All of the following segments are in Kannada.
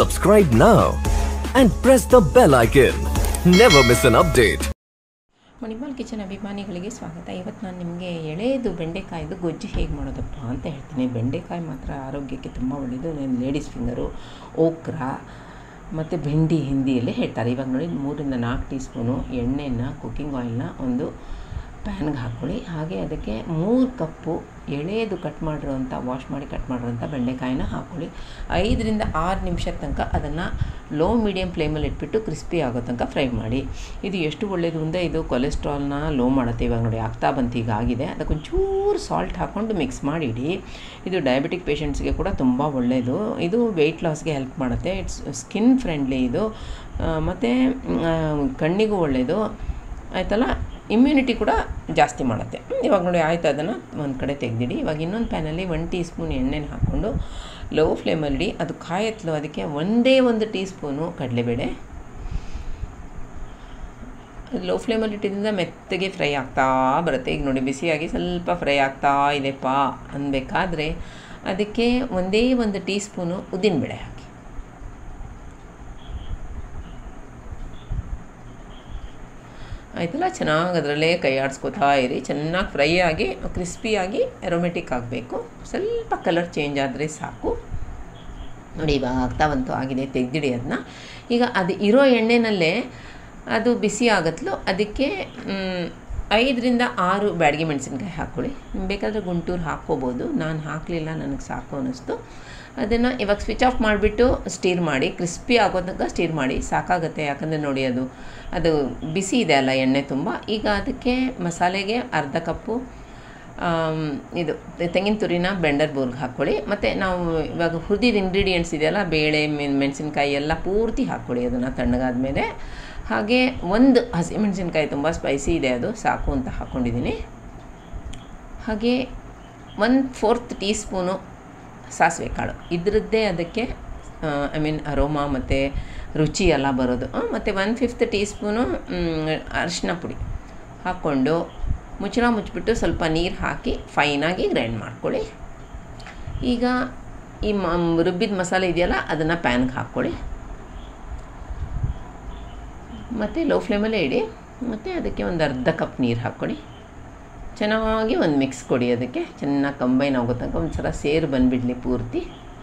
Subscribe now and press the bell icon. Never miss an update. Manipal kitchen ಅಭಿಮಾನಿಗಳಿಗೆ ಸ್ವಾಗತ ಇವತ್ತು ನಾನು ನಿಮಗೆ ಎಳೆಯದು ಬೆಂಡೆಕಾಯ್ದು ಗೊಜ್ಜು ಹೇಗೆ ಮಾಡೋದಪ್ಪ ಅಂತ ಹೇಳ್ತೀನಿ ಬೆಂಡೆಕಾಯಿ ಮಾತ್ರ ಆರೋಗ್ಯಕ್ಕೆ ತುಂಬ ಒಳ್ಳೆಯದು ನಾನು ಲೇಡೀಸ್ ಫಿಂಗರು ಓಕ್ರಾ ಮತ್ತು ಬೆಂಡಿ ಹಿಂದಿಯಲ್ಲಿ ಹೇಳ್ತಾರೆ ಇವಾಗ ನೋಡಿ ಮೂರಿಂದ ನಾಲ್ಕು ಟೀ ಸ್ಪೂನು ಎಣ್ಣೆನ ಕುಕ್ಕಿಂಗ್ ಆಯಿಲ್ನ ಒಂದು ಪ್ಯಾನ್ಗೆ ಹಾಕ್ಕೊಳ್ಳಿ ಹಾಗೆ ಅದಕ್ಕೆ ಮೂರು ಕಪ್ಪು ಎಳೆಯದು ಕಟ್ ಮಾಡಿರೋಂಥ ವಾಶ್ ಮಾಡಿ ಕಟ್ ಮಾಡಿರೋಂಥ ಬೆಂಡೆಕಾಯಿನ ಹಾಕ್ಕೊಳ್ಳಿ ಐದರಿಂದ ಆರು ನಿಮಿಷದ ತನಕ ಅದನ್ನು ಲೋ ಮೀಡಿಯಮ್ ಫ್ಲೇಮಲ್ಲಿ ಇಟ್ಬಿಟ್ಟು ಕ್ರಿಸ್ಪಿ ಆಗೋ ತನಕ ಫ್ರೈ ಮಾಡಿ ಇದು ಎಷ್ಟು ಒಳ್ಳೆಯದು ಅಂದರೆ ಇದು ಕೊಲೆಸ್ಟ್ರಾಲ್ನ ಲೋ ಮಾಡುತ್ತೆ ಇವಾಗ ನೋಡಿ ಆಗ್ತಾ ಬಂತು ಈಗ ಆಗಿದೆ ಅದಕ್ಕೊಂಚೂರು ಸಾಲ್ಟ್ ಹಾಕ್ಕೊಂಡು ಮಿಕ್ಸ್ ಮಾಡಿಡಿ ಇದು ಡಯಾಬಿಟಿಕ್ ಪೇಷಂಟ್ಸ್ಗೆ ಕೂಡ ತುಂಬ ಒಳ್ಳೆಯದು ಇದು ವೆಯ್ಟ್ ಲಾಸ್ಗೆ ಹೆಲ್ಪ್ ಮಾಡುತ್ತೆ ಇಟ್ಸ್ ಸ್ಕಿನ್ ಫ್ರೆಂಡ್ಲಿ ಇದು ಮತ್ತು ಕಣ್ಣಿಗೂ ಒಳ್ಳೆಯದು ಆಯ್ತಲ್ಲ ಇಮ್ಯುನಿಟಿ ಕೂಡ ಜಾಸ್ತಿ ಮಾಡುತ್ತೆ ಇವಾಗ ನೋಡಿ ಆಯ್ತು ಅದನ್ನು ಒಂದು ಕಡೆ ತೆಗೆದಿಡಿ ಇವಾಗ ಇನ್ನೊಂದು ಪ್ಯಾನಲ್ಲಿ ಒನ್ ಟೀ ಸ್ಪೂನ್ ಎಣ್ಣೆನ ಹಾಕ್ಕೊಂಡು ಲೋ ಫ್ಲೇಮಲ್ಲಿ ಅದು ಕಾಯತ್ಲು ಅದಕ್ಕೆ ಒಂದೇ ಒಂದು ಟೀ ಸ್ಪೂನು ಕಡಲೆಬೇಳೆ ಲೋ ಫ್ಲೇಮಲ್ಲಿ ಇಟ್ಟಿದ್ದರಿಂದ ಮೆತ್ತಗೆ ಫ್ರೈ ಆಗ್ತಾ ಬರುತ್ತೆ ಈಗ ನೋಡಿ ಬಿಸಿಯಾಗಿ ಸ್ವಲ್ಪ ಫ್ರೈ ಆಗ್ತಾ ಇದೆಪ್ಪ ಅನ್ಬೇಕಾದ್ರೆ ಅದಕ್ಕೆ ಒಂದೇ ಒಂದು ಟೀ ಸ್ಪೂನು ಉದ್ದಿನಬೇಳೆ ಹಾಕಿ ಆಯ್ತಲ್ಲ ಚೆನ್ನಾಗಿ ಅದರಲ್ಲೇ ಕೈ ಆಡಿಸ್ಕೋತಾ ಇರಿ ಚೆನ್ನಾಗಿ ಫ್ರೈ ಆಗಿ ಕ್ರಿಸ್ಪಿಯಾಗಿ ಅರೋಮೆಟಿಕ್ ಆಗಬೇಕು ಸ್ವಲ್ಪ ಕಲರ್ ಚೇಂಜ್ ಆದರೆ ಸಾಕು ನೋಡಿ ಇವಾಗ ಆಗ್ತಾ ಬಂತು ಆಗಿದೆ ತೆಗೆದಿಡಿ ಅದನ್ನ ಈಗ ಅದು ಇರೋ ಎಣ್ಣೆನಲ್ಲೇ ಅದು ಬಿಸಿ ಆಗತ್ಲು ಅದಕ್ಕೆ ಐದರಿಂದ ಆರು ಬ್ಯಾಡಗಿ ಮೆಣಸಿನ್ಕಾಯಿ ಹಾಕ್ಕೊಳ್ಳಿ ನಿಮ್ಗೆ ಬೇಕಾದರೆ ಗುಂಟೂರು ಹಾಕ್ಕೋಬೋದು ನಾನು ಹಾಕಲಿಲ್ಲ ನನಗೆ ಸಾಕು ಅನ್ನಿಸ್ತು ಅದನ್ನು ಇವಾಗ ಸ್ವಿಚ್ ಆಫ್ ಮಾಡಿಬಿಟ್ಟು ಸ್ಟೀರ್ ಮಾಡಿ ಕ್ರಿಸ್ಪಿ ಆಗೋ ತನಕ ಸ್ಟೀರ್ ಮಾಡಿ ಸಾಕಾಗುತ್ತೆ ಯಾಕಂದರೆ ನೋಡಿ ಅದು ಅದು ಬಿಸಿ ಇದೆ ಅಲ್ಲ ಎಣ್ಣೆ ತುಂಬ ಈಗ ಅದಕ್ಕೆ ಮಸಾಲೆಗೆ ಅರ್ಧ ಕಪ್ಪು ಇದು ತೆಂಗಿನ ತುರಿನ ಬೆಂಡರ್ ಬೋರ್ಗೆ ಹಾಕ್ಕೊಳ್ಳಿ ಮತ್ತು ನಾವು ಇವಾಗ ಹುರಿದಿದ ಇಂಗ್ರೀಡಿಯೆಂಟ್ಸ್ ಇದೆಯಲ್ಲ ಬೇಳೆ ಮೆಣಸಿನ್ಕಾಯಿ ಎಲ್ಲ ಪೂರ್ತಿ ಹಾಕ್ಕೊಳ್ಳಿ ಅದನ್ನು ತಣ್ಣಗಾದ ಮೇಲೆ ಹಾಗೆ ಒಂದು ಹಸಿಮೆಣಸಿನ್ಕಾಯಿ ತುಂಬ ಸ್ಪೈಸಿ ಇದೆ ಅದು ಸಾಕು ಅಂತ ಹಾಕ್ಕೊಂಡಿದ್ದೀನಿ ಹಾಗೆ ಒನ್ ಫೋರ್ತ್ ಟೀ ಸ್ಪೂನು ಸಾಸಿವೆ ಕಾಳು ಇದರದ್ದೇ ಅದಕ್ಕೆ ಐ ಮೀನ್ ಅರೋಮಾ ಮತ್ತು ರುಚಿ ಎಲ್ಲ ಬರೋದು ಮತ್ತು ಒನ್ ಫಿಫ್ತ್ ಟೀ ಸ್ಪೂನು ಅರಿಶಿನ ಪುಡಿ ಹಾಕ್ಕೊಂಡು ಮುಚ್ಚಳ ಮುಚ್ಚಿಬಿಟ್ಟು ಸ್ವಲ್ಪ ನೀರು ಹಾಕಿ ಫೈನಾಗಿ ಗ್ರೈಂಡ್ ಮಾಡ್ಕೊಳ್ಳಿ ಈಗ ಈ ಮ ರುಬ್ಬಿದ ಮಸಾಲೆ ಇದೆಯಲ್ಲ ಅದನ್ನು ಪ್ಯಾನ್ಗೆ ಹಾಕ್ಕೊಳ್ಳಿ ಮತ್ತು ಲೋ ಫ್ಲೇಮಲ್ಲೇ ಇಡಿ ಮತ್ತು ಅದಕ್ಕೆ ಒಂದು ಅರ್ಧ ಕಪ್ ನೀರು ಹಾಕ್ಕೊಳ್ಳಿ ಚೆನ್ನಾಗಿ ಒಂದು ಮಿಕ್ಸ್ ಕೊಡಿ ಅದಕ್ಕೆ ಚೆನ್ನಾಗಿ ಕಂಬೈನ್ ಆಗೋ ತನಕ ಒಂದು ಸಲ ಸೇರು ಬಂದುಬಿಡಲಿ ಪೂರ್ತಿ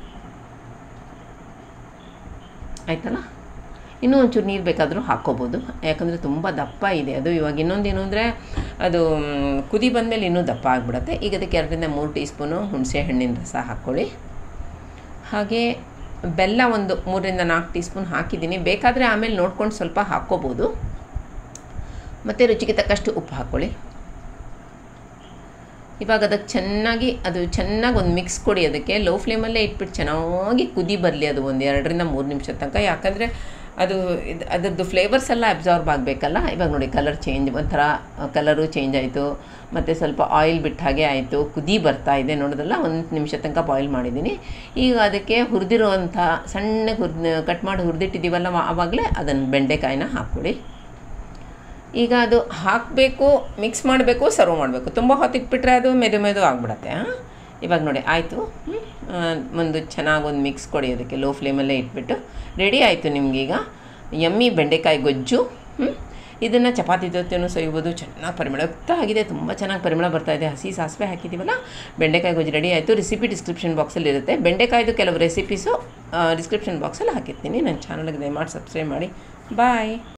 ಆಯ್ತಲ್ಲ ಇನ್ನೂ ಒಂಚೂರು ನೀರು ಬೇಕಾದರೂ ಹಾಕ್ಕೋಬೋದು ಯಾಕಂದರೆ ತುಂಬ ದಪ್ಪ ಇದೆ ಅದು ಇವಾಗ ಇನ್ನೊಂದೇನು ಅಂದರೆ ಅದು ಕುದಿ ಬಂದಮೇಲೆ ಇನ್ನೂ ದಪ್ಪ ಆಗಿಬಿಡುತ್ತೆ ಈಗ ಅದಕ್ಕೆ ಎರಡರಿಂದ ಮೂರು ಟೀ ಸ್ಪೂನು ಹುಣಸೆ ಹಣ್ಣಿನ ರಸ ಹಾಕ್ಕೊಳ್ಳಿ ಹಾಗೆ ಬೆಲ್ಲ ಒಂದು ಮೂರರಿಂದ ನಾಲ್ಕು ಟೀ ಸ್ಪೂನ್ ಹಾಕಿದ್ದೀನಿ ಬೇಕಾದರೆ ಆಮೇಲೆ ನೋಡ್ಕೊಂಡು ಸ್ವಲ್ಪ ಹಾಕ್ಕೋಬೋದು ಮತ್ತು ರುಚಿಗೆ ತಕ್ಕಷ್ಟು ಉಪ್ಪು ಹಾಕ್ಕೊಳ್ಳಿ ಇವಾಗ ಅದಕ್ಕೆ ಚೆನ್ನಾಗಿ ಅದು ಚೆನ್ನಾಗಿ ಒಂದು ಮಿಕ್ಸ್ ಕೊಡಿ ಅದಕ್ಕೆ ಲೋ ಫ್ಲೇಮಲ್ಲೇ ಇಟ್ಬಿಟ್ಟು ಚೆನ್ನಾಗಿ ಕುದಿ ಬರಲಿ ಅದು ಒಂದು ಎರಡರಿಂದ ಮೂರು ನಿಮಿಷದ ತನಕ ಯಾಕಂದರೆ ಅದು ಇದು ಅದರದ್ದು ಫ್ಲೇವರ್ಸ್ ಎಲ್ಲ ಅಬ್ಸಾರ್ಬ್ ಆಗಬೇಕಲ್ಲ ಇವಾಗ ನೋಡಿ ಕಲರ್ ಚೇಂಜ್ ಒಂಥರ ಕಲರು ಚೇಂಜ್ ಆಯಿತು ಮತ್ತು ಸ್ವಲ್ಪ ಆಯಿಲ್ ಬಿಟ್ಟ ಹಾಗೆ ಆಯಿತು ಕುದಿ ಬರ್ತಾ ಇದೆ ನೋಡೋದಲ್ಲ ಒಂದು ನಿಮಿಷ ತನಕ ಬಾಯ್ಲ್ ಮಾಡಿದ್ದೀನಿ ಈಗ ಅದಕ್ಕೆ ಹುರಿದಿರೋವಂಥ ಸಣ್ಣಗೆ ಹುರಿದು ಕಟ್ ಮಾಡಿ ಹುರಿದಿಟ್ಟಿದ್ದೀವಲ್ಲ ಆವಾಗಲೇ ಅದನ್ನು ಬೆಂಡೆಕಾಯಿನ ಹಾಕ್ಕೊಡಿ ಈಗ ಅದು ಹಾಕಬೇಕು ಮಿಕ್ಸ್ ಮಾಡಬೇಕು ಸರ್ವ್ ಮಾಡಬೇಕು ತುಂಬ ಹೊತ್ತಿಟ್ಬಿಟ್ರೆ ಅದು ಮೆದು ಮೆದು ಆಗಿಬಿಡತ್ತೆ ಇವಾಗ ನೋಡಿ ಆಯಿತು ಒಂದು ಚೆನ್ನಾಗಿ ಒಂದು ಮಿಕ್ಸ್ ಕೊಡಿ ಅದಕ್ಕೆ ಲೋ ಫ್ಲೇಮಲ್ಲೇ ಇಟ್ಬಿಟ್ಟು ರೆಡಿ ಆಯಿತು ನಿಮಗೀಗ ಯಮ್ಮಿ ಬೆಂಡೆಕಾಯಿ ಗೊಜ್ಜು ಇದನ್ನು ಚಪಾತಿ ಜೊತೆನೂ ಸವಿಬೋದು ಚೆನ್ನಾಗಿ ಪರಿಮಳ ಆಗಿದೆ ತುಂಬ ಚೆನ್ನಾಗಿ ಪರಿಮಳ ಬರ್ತಾ ಇದೆ ಹಸಿ ಸಾಸಿವೆ ಹಾಕಿದ್ದೀವಲ್ಲ ಬೆಂಡೆಕಾಯಿ ಗೊಜ್ಜು ರೆಡಿ ಆಯಿತು ರೆಸಿಪಿ ಡಿಸ್ಕ್ರಿಪ್ಷನ್ ಬಾಕ್ಸಲ್ಲಿ ಇರುತ್ತೆ ಬೆಂಡೆಕಾಯ್ದು ಕೆಲವು ರೆಸಿಪೀಸು ಡಿಸ್ಕ್ರಿಪ್ಷನ್ ಬಾಕ್ಸಲ್ಲಿ ಹಾಕಿರ್ತೀನಿ ನನ್ನ ಚಾನಲ್ಗೆ ದಯಮಾಡಿ ಸಬ್ಸ್ಕ್ರೈಬ್ ಮಾಡಿ ಬಾಯ್